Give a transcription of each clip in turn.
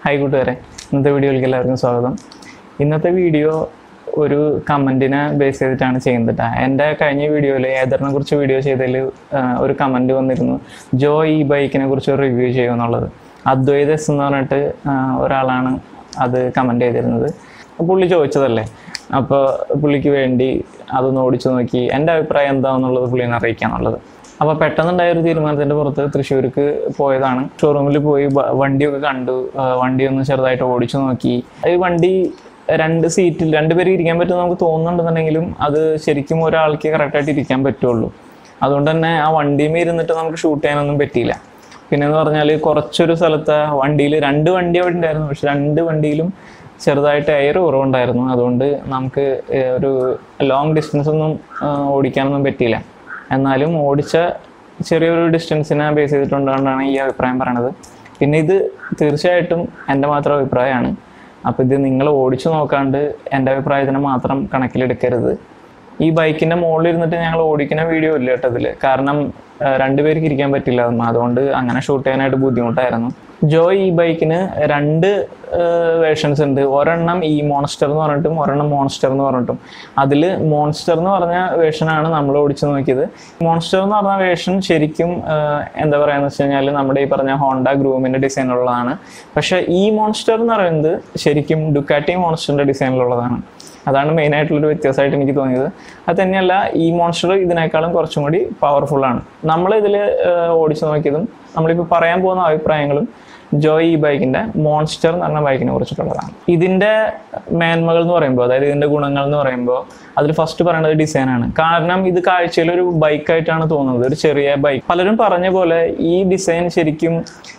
Hi കൂട്ടുകാരെ ഇന്നത്തെ വീഡിയോയിലേക്ക് എല്ലാവർക്കും സ്വാഗതം ഇന്നത്തെ വീഡിയോ ഒരു കമൻറ്റിനെ ബേസ് ചെയ്തിട്ടാണ് ചെയ്യുന്നത് ട്ടാ. എൻ്റെ കഴിഞ്ഞ വീഡിയോയിൽ ഏതറിനെ കുറിച്ച് വീഡിയോ ചെയ്തതിൽ ഒരു കമൻറ്റ് വന്നിരുന്നു ജോ ഈ ബൈക്കിനെ കുറിച്ച് ഒരു റിവ്യൂ ചെയ്യുമെന്നുള്ളത് അദ്വൈത് എസ് എന്ന് പറഞ്ഞിട്ട് ആ, ഒരാളാണ് അത് കമൻറ്റ് ചെയ്തിരുന്നത് പുള്ളി ചോദിച്ചതല്ലേ അപ്പോൾ പുള്ളിക്ക് വേണ്ടി അതൊന്ന് ഓടിച്ചു നോക്കി എൻ്റെ അഭിപ്രായം എന്താണെന്നുള്ളത് പുള്ളിനെ അറിയിക്കാന്നുള്ളത് അപ്പോൾ പെട്ടെന്നുണ്ടായ ഒരു തീരുമാനത്തിൻ്റെ പുറത്ത് തൃശ്ശൂർക്ക് പോയതാണ് ഷോറൂമിൽ പോയി വ- വണ്ടിയൊക്കെ കണ്ടു ആ, വണ്ടി ഒന്ന് ചെറുതായിട്ട് ഓടിച്ചു നോക്കി ഈ വണ്ടി രണ്ട് സീറ്റിൽ രണ്ട് പേര് ഇരിക്കാൻ പറ്റുമെന്ന് നമുക്ക് തോന്നുന്നുണ്ടെന്നുണ്ടെങ്കിലും അത് ശരിക്കും ഒരാൾക്ക് കറക്റ്റായിട്ട് ഇരിക്കാൻ പറ്റുള്ളൂ അതുകൊണ്ട് തന്നെ ആ വണ്ടിയുമേ ഇരുന്നിട്ട് നമുക്ക് ഷൂട്ട് ചെയ്യാനൊന്നും പറ്റിയില്ല പിന്നെ എന്ന് പറഞ്ഞാൽ കുറച്ചൊരു സ്ഥലത്ത് വണ്ടിയിൽ രണ്ട് വണ്ടി അവിടെ ഉണ്ടായിരുന്നു പക്ഷെ രണ്ട് വണ്ടിയിലും ചെറുതായിട്ട് എയർ കുറവുണ്ടായിരുന്നു അതുകൊണ്ട് നമുക്ക് ഏഹ്, ഒരു ലോങ് ഡിസ്റ്റൻസ് ഒന്നും ആഹ്, ഓടിക്കാനൊന്നും പറ്റിയില്ല എന്നാലും ഓടിച്ച ചെറിയൊരു ഡിസ്റ്റൻസിനെ ബേസ് ചെയ്തിട്ടുണ്ടാണ് ഈ അഭിപ്രായം പറയണത് പിന്നെ ഇത് തീർച്ചയായിട്ടും എൻ്റെ മാത്രം അഭിപ്രായമാണ് അപ്പോൾ ഇത് നിങ്ങൾ ഓടിച്ചു നോക്കാണ്ട് എൻ്റെ അഭിപ്രായത്തിനെ മാത്രം കണക്കിലെടുക്കരുത് ഈ ബൈക്കിൻ്റെ മുകളിൽ ഇരുന്നിട്ട് ഞങ്ങൾ ഓടിക്കുന്ന വീഡിയോ ഇല്ല കേട്ടോ ഇതിൽ കാരണം ആ, രണ്ടുപേർക്ക് ഇരിക്കാൻ പറ്റില്ല അതൊന്നും. അതുകൊണ്ട് അങ്ങനെ ഷൂട്ട് ചെയ്യാനായിട്ട് ബുദ്ധിമുട്ടായിരുന്നു ജോ ഈ ബൈക്കിന് രണ്ട് വേർഷൻസ് ഉണ്ട് ഒരെണ്ണം ഈ മോൺസ്റ്റർ എന്ന് പറഞ്ഞിട്ടും ഒരെണ്ണം മോൺസ്റ്റർ എന്ന് പറഞ്ഞിട്ടും അതിൽ മോൺസ്റ്റർ എന്ന് പറഞ്ഞ വേർഷനാണ് നമ്മൾ ഓടിച്ചു നോക്കിയത് മോൺസ്റ്റർ എന്ന് പറഞ്ഞ വേർഷൻ ശരിക്കും ആ, എന്താ പറയുക വെച്ച് കഴിഞ്ഞാൽ നമ്മുടെ ഈ പറഞ്ഞ ഹോണ്ട ഗ്രൂമിൻ്റെ ഡിസൈനുള്ളതാണ് പക്ഷേ ഈ മോൺസ്റ്റർ എന്ന് പറയുന്നത് ശരിക്കും ഡുക്കാറ്റി മോൺസ്റ്ററിൻ്റെ ഡിസൈനിലുള്ളതാണ് അതാണ് മെയിൻ ആയിട്ടുള്ളൊരു വ്യത്യാസമായിട്ട് എനിക്ക് തോന്നിയത് അത് തന്നെയല്ല ഈ മോൺസ്റ്റർ ഇതിനേക്കാളും കുറച്ചും കൂടി പവർഫുൾ ആണ് നമ്മൾ ഇതിൽ ഓടിച്ചു നോക്കിയതും നമ്മളിപ്പോൾ പറയാൻ പോകുന്ന അഭിപ്രായങ്ങളും ജോയ് ഈ ബൈക്കിന്റെ മോൺസ്റ്റർ എന്ന് പറഞ്ഞ ബൈക്കിനെ കുറിച്ചിട്ടുള്ളതാണ് ഇതിന്റെ മേന്മകൾ എന്ന് പറയുമ്പോൾ അതായത് ഇതിന്റെ ഗുണങ്ങൾ എന്ന് പറയുമ്പോൾ അതിൽ ഫസ്റ്റ് പറയുന്നത് ഡിസൈനാണ് കാരണം ഇത് കാഴ്ചയിൽ ഒരു ബൈക്കായിട്ടാണ് തോന്നുന്നത് ഒരു ചെറിയ ബൈക്ക് പലരും പറഞ്ഞ പോലെ ഈ ഡിസൈൻ ശരിക്കും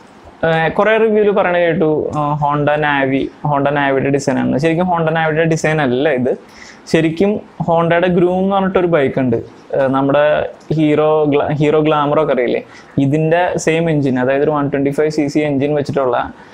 കുറെ റിവ്യൂല് പറയണ കേട്ടു ആ, ഹോണ്ട നാവി ഹോണ്ട നാവിയുടെ ഡിസൈൻ ആണ് ശരിക്കും ഹോണ്ട നാവിയുടെ ഡിസൈൻ അല്ല ഇത് ശരിക്കും ഹോണ്ടയുടെ ഗ്രൂം എന്ന് പറഞ്ഞിട്ടൊരു ബൈക്ക് ഉണ്ട് ആ, നമ്മുടെ ഹീറോ ഗ്ലാ ഹീറോ ഗ്ലാമർ ഒക്കെ അറിയില്ലേ ഇതിന്റെ സെയിം എഞ്ചിൻ അതായത് ഒരു one twenty five C C engine വെച്ചിട്ടുള്ള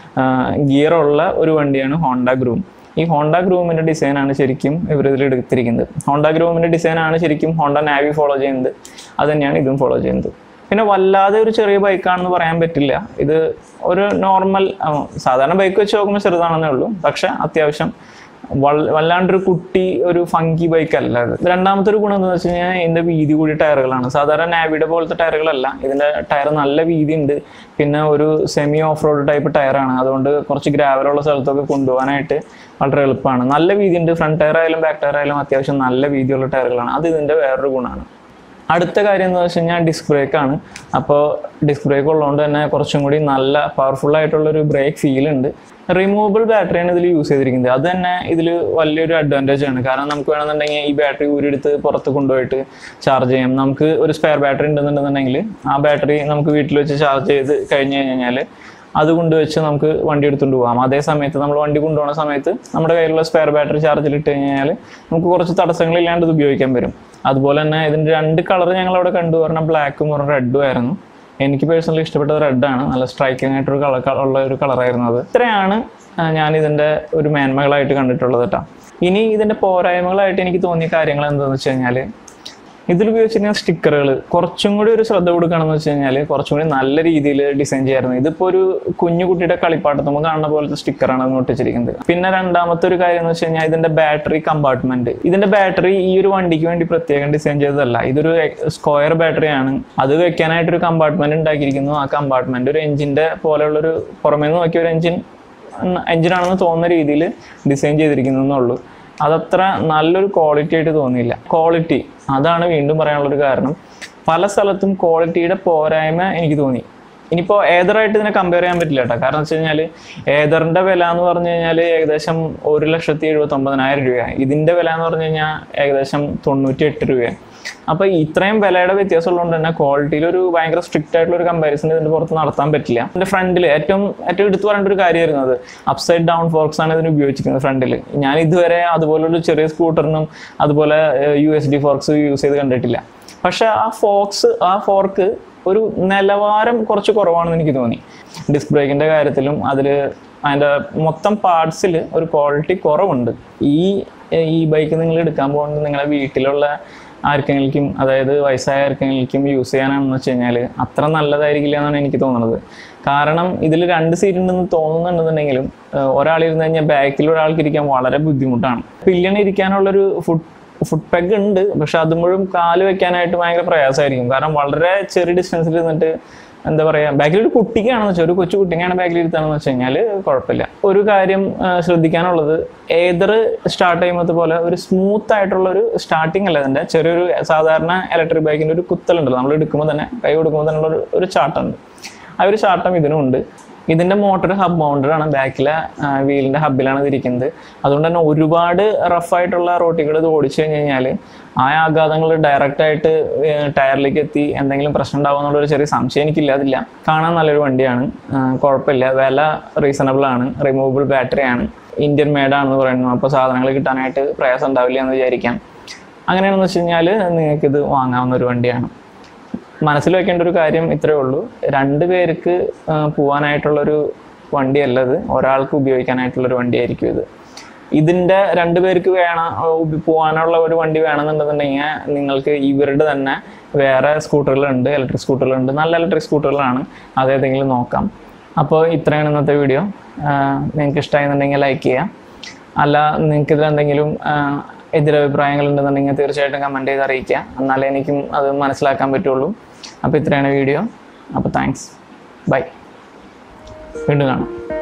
ഗിയർ ഉള്ള ഒരു വണ്ടിയാണ് ഹോണ്ട ഗ്രൂം ഈ ഹോണ്ട ഗ്രൂമിന്റെ ഡിസൈൻ ആണ് ശരിക്കും ഇവർ ഇതിൽ എടുത്തിരിക്കുന്നത് ഹോണ്ട ഗ്രൂമിന്റെ ഡിസൈൻ ആണ് ശരിക്കും ഹോണ്ട നാവി ഫോളോ ചെയ്യുന്നത് അത് തന്നെയാണ് ഇതും ഫോളോ ചെയ്യുന്നത് പിന്നെ വല്ലാതെ ഒരു ചെറിയ ബൈക്കാണെന്ന് പറയാൻ പറ്റില്ല ഇത് ഒരു നോർമൽ സാധാരണ ബൈക്ക് വെച്ച് നോക്കുമ്പോൾ ചെറുതാണെന്നേ ഉള്ളൂ പക്ഷെ അത്യാവശ്യം വൽ- വല്ലാണ്ടൊരു കുട്ടി ഒരു ഫങ്കി ബൈക്ക് അല്ല ഇത് രണ്ടാമത്തെ ഒരു ഗുണം എന്താണെന്ന് വെച്ച് കഴിഞ്ഞാൽ ഇതിന്റെ വീതി കൂടിയ ടയറുകളാണ് സാധാരണ നാവിയുടെ പോലത്തെ ടയറുകളല്ല ഇതിന്റെ ടയർ നല്ല വീതി ഉണ്ട് പിന്നെ ഒരു സെമി ഓഫ് റോഡ് ടൈപ്പ് ടയറാണ് അതുകൊണ്ട് കുറച്ച് ഗ്രാവലുള്ള സ്ഥലത്തൊക്കെ കൊണ്ടുപോകാനായിട്ട് വളരെ എളുപ്പമാണ് നല്ല വീതി ഉണ്ട് ഫ്രണ്ട് ടയർ ആയാലും ബാക്ക് ടയർ ആയാലും അത്യാവശ്യം നല്ല വീതിയുള്ള ടയറുകളാണ് അത് ഇതിന്റെ വേറൊരു ഗുണമാണ് അടുത്ത കാര്യം എന്ന് വെച്ച് കഴിഞ്ഞാൽ ഡിസ്ക് ബ്രേക്ക് ആണ് അപ്പോൾ ഡിസ്ക് ബ്രേക്ക് ഉള്ളതുകൊണ്ട് തന്നെ കുറച്ചും കൂടി നല്ല പവർഫുൾ ആയിട്ടുള്ളൊരു ബ്രേക്ക് ഫീൽ ഉണ്ട് റിമൂവബിൾ ബാറ്ററിയാണ് ഇതിൽ യൂസ് ചെയ്തിരിക്കുന്നത് അത് തന്നെ ഇതിൽ വലിയൊരു അഡ്വാൻറ്റേജ് ആണ് കാരണം നമുക്ക് വേണമെന്നുണ്ടെങ്കിൽ ഈ ബാറ്ററി ഊരിയെടുത്ത് പുറത്ത് കൊണ്ടുപോയിട്ട് ചാർജ് ചെയ്യാം നമുക്ക് ഒരു സ്പെയർ ബാറ്ററി ഉണ്ടെന്നുണ്ടെന്നുണ്ടെങ്കിൽ ആ ബാറ്ററി നമുക്ക് വീട്ടിൽ വെച്ച് ചാർജ് ചെയ്ത് കഴിഞ്ഞ് കഴിഞ്ഞാൽ അത് കൊണ്ടുവച്ച് നമുക്ക് വണ്ടി എടുത്തുകൊണ്ട് പോകാം അതേ സമയത്ത് നമ്മൾ വണ്ടി കൊണ്ടുപോകുന്ന സമയത്ത് നമ്മുടെ കയ്യിലുള്ള സ്പെയർ ബാറ്ററി ചാർജിൽ ഇട്ട് കഴിഞ്ഞാൽ നമുക്ക് കുറച്ച് തടസ്സങ്ങളില്ലാണ്ട് ഇത് ഉപയോഗിക്കാൻ പറ്റും അതുപോലെ തന്നെ ഇതിൻ്റെ രണ്ട് കളർ ഞങ്ങൾ അവിടെ കണ്ടു പറഞ്ഞാൽ ബ്ലാക്കും ഒരു റെഡും ആയിരുന്നു എനിക്ക് പേഴ്സണലി ഇഷ്ടപ്പെട്ടത് റെഡാണ് നല്ല സ്ട്രൈക്കിംഗ് ആയിട്ടൊരു കളർ ഉള്ള ഒരു കളറായിരുന്നു അത് ഇത്രയാണ് ആ, ഞാൻ ഇതിൻ്റെ ഒരു മേന്മകളായിട്ട് കണ്ടിട്ടുള്ളത് കേട്ടോ ഇനി ഇതിൻ്റെ പോരായ്മകളായിട്ട് എനിക്ക് തോന്നിയ കാര്യങ്ങൾ എന്താണെന്ന് വെച്ച് കഴിഞ്ഞാൽ ഇതിൽ ഉപയോഗിച്ചിരിക്കുന്ന സ്റ്റിക്കറുകൾ കുറച്ചും കൂടി ഒരു ശ്രദ്ധ കൊടുക്കണമെന്ന് വെച്ച് കഴിഞ്ഞാൽ കുറച്ചും കൂടി നല്ല രീതിയിൽ ഡിസൈൻ ചെയ്യായിരുന്നു ഇതിപ്പോൾ ഒരു കുഞ്ഞു കുട്ടിയുടെ കളിപ്പാട്ടത്തുമ്പോൾ കാണുന്ന പോലത്തെ സ്റ്റിക്കറാണ് അത് ഒട്ടിച്ചിരിക്കുന്നത് പിന്നെ രണ്ടാമത്തെ ഒരു കാര്യം എന്ന് വെച്ച് കഴിഞ്ഞാൽ ഇതിന്റെ ബാറ്ററി കമ്പാർട്ട്മെന്റ് ഇതിന്റെ ബാറ്ററി ഈ ഒരു വണ്ടിക്ക് വേണ്ടി പ്രത്യേകം ഡിസൈൻ ചെയ്തതല്ല ഇതൊരു സ്ക്വയർ ബാറ്ററിയാണ് അത് വെക്കാനായിട്ടൊരു കമ്പാർട്ട്മെന്റ് ഉണ്ടാക്കിയിരിക്കുന്നു ആ കമ്പാർട്ട്മെന്റ് ഒരു എഞ്ചിന്റെ പോലെയുള്ളൊരു പുറമേ നിന്ന് നോക്കിയ ഒരു എഞ്ചിൻ എഞ്ചിനാണെന്ന് തോന്നുന്ന രീതിയിൽ ഡിസൈൻ ചെയ്തിരിക്കുന്നുള്ളൂ അതത്ര നല്ലൊരു ക്വാളിറ്റി ആയിട്ട് തോന്നിയില്ല ക്വാളിറ്റി അതാണ് വീണ്ടും പറയാനുള്ളൊരു കാരണം പല സ്ഥലത്തും ക്വാളിറ്റിയുടെ പോരായ്മ എനിക്ക് തോന്നി ഇനിയിപ്പോൾ ഏതറായിട്ട് ഇതിനെ കമ്പയർ ചെയ്യാൻ പറ്റില്ല കേട്ടോ കാരണം വെച്ച് കഴിഞ്ഞാൽ ഏതറിൻ്റെ വില എന്ന് പറഞ്ഞു കഴിഞ്ഞാൽ ഏകദേശം ഒരു ലക്ഷത്തി എഴുപത്തൊമ്പതിനായിരം രൂപയാണ് ഇതിൻ്റെ വില എന്ന് പറഞ്ഞു കഴിഞ്ഞാൽ ഏകദേശം തൊണ്ണൂറ്റി എട്ട് രൂപയാണ് അപ്പോൾ ഇത്രയും വിലയുടെ വ്യത്യാസം ഉള്ളതുകൊണ്ട് തന്നെ ക്വാളിറ്റിയിൽ ഒരു ഭയങ്കര സ്ട്രിക്റ്റ് ആയിട്ടുള്ള ഒരു കമ്പാരിസൺ ഇതിന്റെ പുറത്ത് നടത്താൻ പറ്റില്ല ഇതിന്റെ ഫ്രണ്ടിൽ ഏറ്റവും ഏറ്റവും എടുത്തു പറയേണ്ട ഒരു കാര്യമായിരുന്നു അത് അപ്സൈഡ് ഡൗൺ ഫോർക്സ് ആണ് ഇതിന് ഉപയോഗിച്ചിരിക്കുന്നത് ഫ്രണ്ടിൽ ഞാൻ ഇതുവരെ അതുപോലൊരു ചെറിയ സ്കൂട്ടറിനും അതുപോലെ U S D forks use ചെയ്ത് കണ്ടിട്ടില്ല പക്ഷെ ആ ഫോക്സ് ആ ഫോർക്ക് ഒരു നിലവാരം കുറച്ച് കുറവാണെന്ന് എനിക്ക് തോന്നി ഡിസ്ക് ബ്രേക്കിന്റെ കാര്യത്തിലും അതിൽ അതിൻ്റെ മൊത്തം പാർട്സിൽ ഒരു ക്വാളിറ്റി കുറവുണ്ട് ഈ ഈ ബൈക്ക് നിങ്ങൾ എടുക്കാൻ പോകുന്നത് നിങ്ങളുടെ വീട്ടിലുള്ള ആർക്കെങ്കിലും അതായത് വയസ്സായ ആർക്കെങ്കിലും യൂസ് ചെയ്യാനാണെന്ന് വെച്ച് കഴിഞ്ഞാൽ അത്ര നല്ലതായിരിക്കില്ല എന്നാണ് എനിക്ക് തോന്നുന്നത് കാരണം ഇതിൽ രണ്ട് സീറ്റ് ഉണ്ടെന്ന് തോന്നുന്നുണ്ടെന്നുണ്ടെങ്കിലും ഏഹ് ഒരാളിരുന്ന് കഴിഞ്ഞാൽ ബാക്കിൽ ഒരാൾക്ക് ഇരിക്കാൻ വളരെ ബുദ്ധിമുട്ടാണ് പില്ലിയൺ ഇരിക്കാനുള്ളൊരു ഫുഡ് ഫുഡ് പെഗ് ഉണ്ട് പക്ഷെ അത് മുഴുവൻ കാല് വെക്കാനായിട്ട് ഭയങ്കര പ്രയാസമായിരിക്കും കാരണം വളരെ ചെറിയ ഡിസ്റ്റൻസിൽ നിന്നിട്ട് എന്താ പറയാ ബാക്കിൽ ഒരു കുട്ടിക്കാണെന്ന് വെച്ചാൽ ഒരു കൊച്ചു കുട്ടിക്കാണ് ബാക്കിൽ ഇരുത്താണെന്ന് വെച്ച് കഴിഞ്ഞാൽ കുഴപ്പമില്ല ഒരു കാര്യം ആ, ശ്രദ്ധിക്കാനുള്ളത് ഏതർ സ്റ്റാർട്ട് ചെയ്യുമ്പോൾ പോലെ ഒരു സ്മൂത്ത് ആയിട്ടുള്ള ഒരു സ്റ്റാർട്ടിങ് അല്ല അതിൻ്റെ ചെറിയൊരു സാധാരണ ഇലക്ട്രിക് ബൈക്കിൻ്റെ ഒരു കുത്തലുണ്ടല്ലോ നമ്മൾ എടുക്കുമ്പോൾ തന്നെ കൈ കൊടുക്കുമ്പോൾ തന്നെ ഉള്ള ഒരു ഒരു ചാട്ടമുണ്ട് ആ ഒരു ചാട്ടം ഇതിനും ഉണ്ട് ഇതിന്റെ മോട്ടർ ഹബ് മൗണ്ടഡ് ആണ് ബാക്കിലെ വീലിന്റെ ഹബിലാണ് ഇത് ഇരിക്കുന്നത് അതുകൊണ്ട് തന്നെ ഒരുപാട് റഫ് ആയിട്ടുള്ള റോട്ടികൾ ഇത് ഓടിച്ചു കഴിഞ്ഞ് കഴിഞ്ഞാൽ ആ ആഘാതങ്ങൾ ഡയറക്റ്റ് ആയിട്ട് ടയറിലേക്ക് എത്തി എന്തെങ്കിലും പ്രശ്നം ഉണ്ടാവും എന്നുള്ളൊരു ചെറിയ സംശയം എനിക്കില്ലാതില്ല കാണാൻ നല്ലൊരു വണ്ടിയാണ് ആ, കുഴപ്പമില്ല വില റീസണബിൾ ആണ് റിമൂവബിൾ ബാറ്ററി ആണ് ഇന്ത്യൻ മേഡാണെന്ന് പറയുന്നു അപ്പോൾ സാധനങ്ങൾ കിട്ടാനായിട്ട് പ്രയാസം ഉണ്ടാവില്ല എന്ന് വിചാരിക്കാം അങ്ങനെയാണെന്ന് വെച്ച് കഴിഞ്ഞാൽ നിങ്ങൾക്കിത് വാങ്ങാവുന്ന ഒരു വണ്ടിയാണ് മനസ്സിൽ വെക്കേണ്ട ഒരു കാര്യം ഇത്രയേ ഉള്ളൂ രണ്ട് പേർക്ക് ആ, പോവാനായിട്ടുള്ളൊരു വണ്ടിയല്ല ഇത് ഒരാൾക്ക് ഉപയോഗിക്കാനായിട്ടുള്ളൊരു വണ്ടിയായിരിക്കും ഇത് ഇതിൻ്റെ രണ്ട് പേർക്ക് വേണം ആ, ഉപ- പോകാനുള്ള ഒരു വണ്ടി വേണമെന്നുണ്ടെന്നുണ്ടെങ്കിൽ നിങ്ങൾക്ക് ഇവരുടെ തന്നെ വേറെ സ്കൂട്ടറുകളുണ്ട് ഇലക്ട്രിക് സ്കൂട്ടറുകളുണ്ട് നല്ല ഇലക്ട്രിക് സ്കൂട്ടറുകളാണ് അതേതെങ്കിലും നോക്കാം അപ്പോൾ ഇത്രയാണ് ഇന്നത്തെ വീഡിയോ നിങ്ങൾക്ക് ഇഷ്ടമായിരുന്നുണ്ടെങ്കിൽ ലൈക്ക് ചെയ്യാം അല്ല നിങ്ങൾക്ക് ഇതിൽ എന്തെങ്കിലും എതിരഭിപ്രായങ്ങൾ ഉണ്ടെന്നുണ്ടെങ്കിൽ തീർച്ചയായിട്ടും കമൻറ്റ് ചെയ്ത് അറിയിക്കുക എന്നാലേ എനിക്കും അത് മനസ്സിലാക്കാൻ പറ്റുള്ളൂ അപ്പോൾ ഇത്രയാണ് വീഡിയോ അപ്പോൾ താങ്ക്സ് ബൈ വീണ്ടും കാണാം